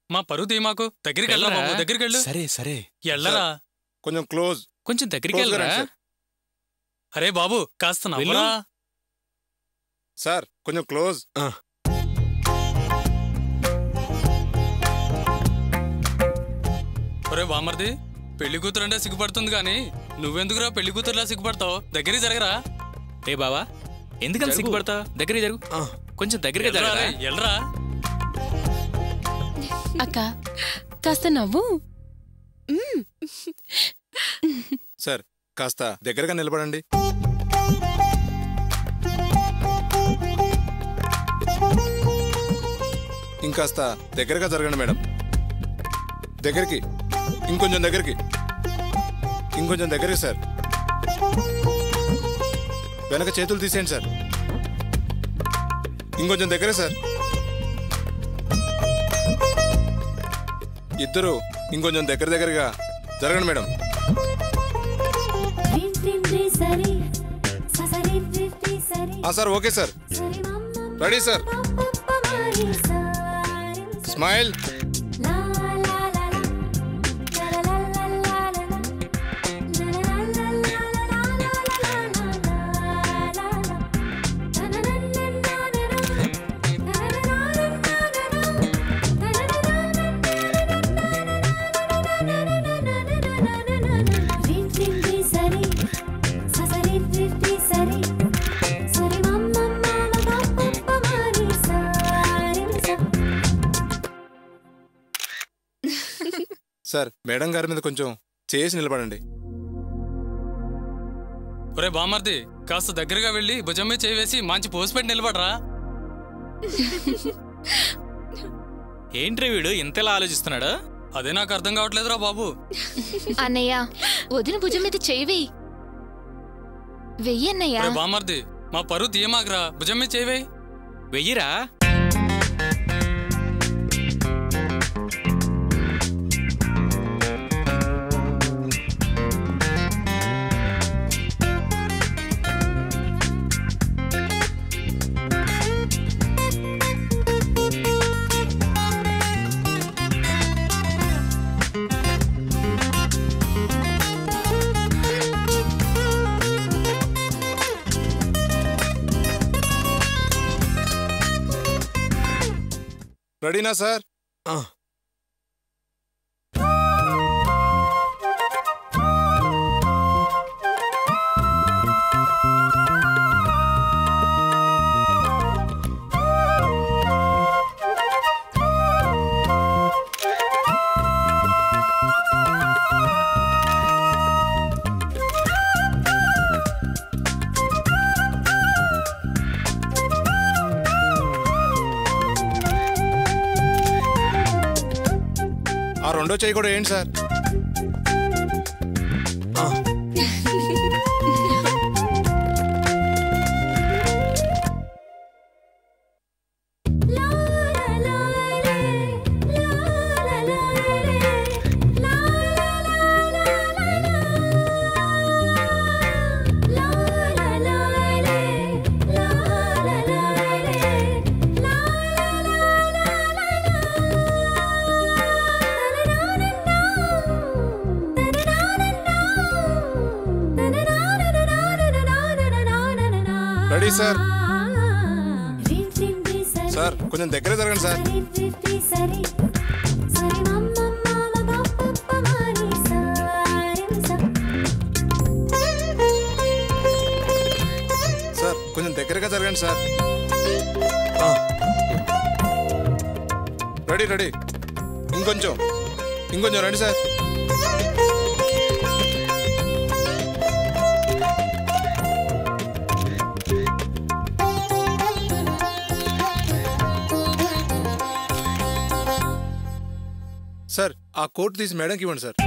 మా పరువు తీమాకు దగ్గరికి వెళ్ళరా బాబు దగ్గరికి వెళ్ళు సరే సరే ఎళ్ళరా కొంచెం క్లోజ్ కొంచెం దగ్గరికి Close గా వెళ్ళరా రండి, అరే బాబు కాస్త వెళ్ళు. నవ్వరా సార్ కొంచెం క్లోజ్ ఒరే బామర్ది పెళ్లి కూతురంటే సిగ్గుపడుతుంది కానీ నువ్వెందుకురా పెళ్లి కూతురులా సిగ్గుపడతావు దగ్గరికి జరగరా రే బావా ఎందుకని జరుగు. సిగ్గుపడతా దగ్గరికి జరుగు ఆ. కొంచెం దగ్గరగా ఎల్రా జరగరా రే, ఎల్రా అక్క కాస్త నవ్వు సార్ కాస్త దగ్గరగా నిలబడండి ఇంకాస్త దగ్గరగా జరగండి మేడం దగ్గరికి ఇంకొంచెం దగ్గరికి ఇంకొంచెం దగ్గరికి సార్ వెనక చేతులు తీసేయండి సార్ ఇంకొంచెం దగ్గరే సార్ ఇద్దరు ఇంకొంచెం దగ్గర దగ్గరగా జరగండి మేడం ఆ sir okay sir ready sir smile sir madam గారి మీద కొంచెం చేసి నిలబడండి ఒరే బామర్ది కాస్త దగ్గరగా వెళ్ళి భుజం మీద చేయి వేసి మంచి పోసి పెట్టి నిలబడరా ఏంట్రీ వీడు ఇంతలా ఆలోచిస్తున్నాడు అదే నాకు అర్థం కావట్లేదురా బాబు అన్నయ్య వదిన భుజం మీద చేయి వెయ్యి వెయ్యి అన్నయ్య ఒరే బామర్ది మా పరువు తీయమాకరా భుజం మీద చేయి వేయ్. వెయ్యిరా రెడీనా సార్ ఆ రెండో చేయి కూడా ఏంటి సార్ ఆ. రెడీ సార్ సార్ కొంచెం దగ్గర జరగండి సార్ సార్ కొంచెం దగ్గరగా జరగండి సార్ ఆ. రెడీ రెడీ ఇంకొంచెం ఇంకొంచెం రండి సార్ సార్ ఆ కోట్ తీసి మేడంకి ఇవ్వండి సార్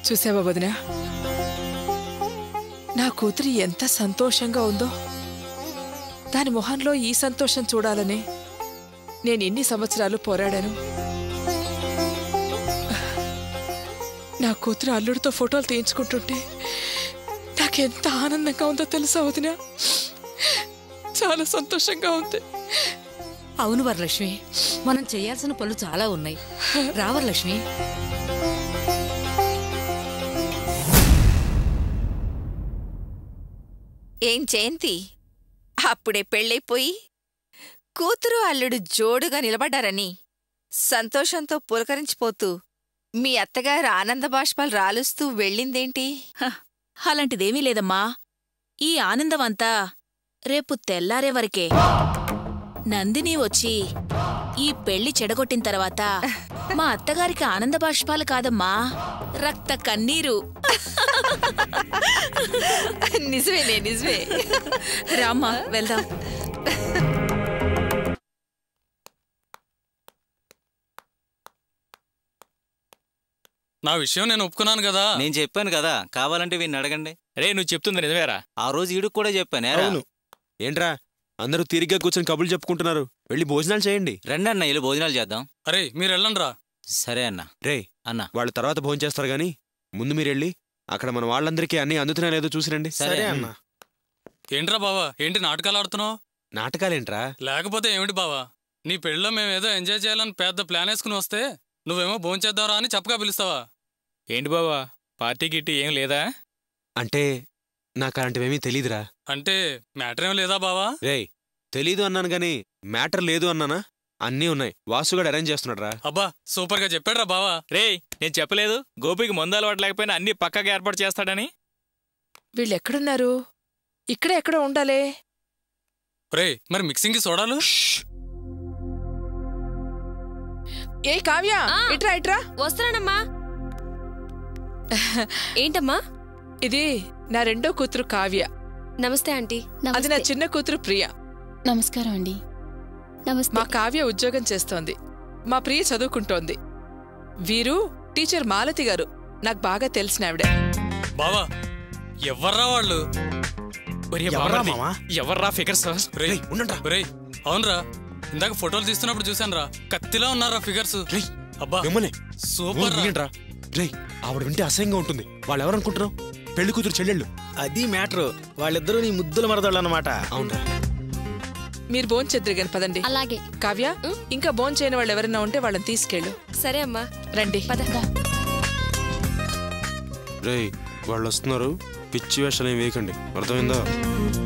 చూసావా వదిన నా కూతురి ఎంత సంతోషంగా ఉందో దాని మొహంలో ఈ సంతోషం చూడాలని నేను ఎన్ని సంవత్సరాలు పోరాడాను నా కూతురు అల్లుడితో ఫోటోలు తీయించుకుంటుంటే నాకెంత ఆనందంగా ఉందో తెలుసా వదిన చాలా సంతోషంగా ఉంది అవును వరలక్ష్మి మనం చేయాల్సిన పనులు చాలా ఉన్నాయి రా వరలక్ష్మి ఏం జయంతి అప్పుడే పెళ్ళైపోయి కూతురు అల్లుడు జోడుగా నిలబడ్డారని సంతోషంతో పులకరించిపోతూ మీ అత్తగారు ఆనంద బాష్పాలు రాలుస్తూ వెళ్ళిందేంటి హ, అలాంటిదేమీ లేదమ్మా ఈ ఆనందమంతా రేపు తెల్లారే వరకే నందిని వచ్చి ఈ పెళ్లి చెడగొట్టిన తర్వాత మా అత్తగారికి ఆనంద బాష్పాలు కాదమ్మా రక్త కన్నీరు నిజమేనే నిజమే రామ్మా వెళ్దాం నా విషయం నేను ఒప్పుకున్నాను కదా నేను చెప్పాను కదా కావాలంటే వీడిని అడగండి రే నువ్వు చెప్తుంది నిజమేరా ఆ రోజు ఈడుకు కూడా చెప్పాను అవును ఏంట్రా అందరూ తీరిగ్గా కూర్చొని కబుర్లు చెప్పుకుంటున్నారు వెళ్ళి భోజనాలు చేయండి రండి అన్న ఇల్లు భోజనాలు చేద్దాం అరే మీరు వెళ్ళండి రా సరే అన్న రే అన్న వాళ్ళు తర్వాత భోజనం చేస్తారు గానీ ముందు మీరు వెళ్ళి అక్కడ మన వాళ్ళందరికీ అన్ని అందుతున్నా లేదో చూసిరండి సరే అన్న. ఏంట్రా బావా ఏంటి నాటకాలు ఆడుతున్నావు నాటకాలేంట్రా లేకపోతే ఏమిటి బావా నీ పెళ్ళిలో మేమేదో ఎంజాయ్ చేయాలని పెద్ద ప్లాన్ వేసుకుని వస్తే నువ్వేమో భోంచేద్దాంరా అని చెప్పగా పిలుస్తావా ఏంటి బావా పార్టీ గిట్టి ఏం లేదా అంటే నాకు అలాంటివేమీ తెలీదురా అంటే మ్యాటర్ ఏం లేదా బావా రేయ్ తెలీదు అన్నాను గాని మ్యాటర్ లేదు అన్నానా అన్నీ ఉన్నాయి వాసుగాడు అరేంజ్ చేస్తున్నాడు రా అబ్బా సూపర్ గా చెప్పాడ్రా బావా రేయ్ నేను చెప్పలేదు గోపికి మందు అలవాటు లేకపోయినా అన్ని పక్కగా ఏర్పాటు చేస్తాడని వీళ్ళు ఎక్కడున్నారు ఇక్కడే ఎక్కడో ఉండాలి రే మరి మిక్సింగ్ కి సోడాలు ఏ కావ్య ఇట్రా ఇట్రా వస్తానమ్మా ఏంటమ్మా ఇది నా రెండో కూతురు కావ్య నమస్తే ఆంటీ అది నా చిన్న కూతురు ప్రియ నమస్కారం అండి నమస్తే మా కావ్య ఉద్యోగం చేస్తోంది మా ప్రియ చదువుకుంటోంది వీరు టీచర్ మాలతి గారు నాకు బాగా తెలిసిన ఆవిడ బావా ఎవర్రా వాళ్ళు ఒరే ఎవర్రా బామ్మర్ది, మావా? ఎవర్రా ఫిగర్స్ రే రేయ్, ఉండండ్రా. రే అవునరా ఇందాక ఫోటోలు తీస్తున్నప్పుడు చూశానురా కత్తిలా ఉన్నారా ఫిగర్స్ రేయ్, అబ్బా మిమ్మల్ని సూపర్ రా. వినండ్రా రేయ్ ఆవిడ వింటే అసహ్యంగా ఉంటుంది వాళ్ళు ఎవరనుకుంటున్నావు పెళ్లి కూతురు చెల్లెళ్ళు అది మ్యాటర్ వాళ్ళిద్దరూ నీ ముద్దుల మరదళ్ళు అన్నమాట అవునరా మీరు బోన్ చెద్దరు పదండి అలాగే కావ్య ఇంకా బోన్ చేయని వాళ్ళు ఎవరైనా ఉంటే వాళ్ళని తీసుకెళ్ళు సరే అమ్మా రండి రేయ్ వాళ్ళు వస్తున్నారు పిచ్చి వేషాలు ఏం వేయకండి అర్థమైందా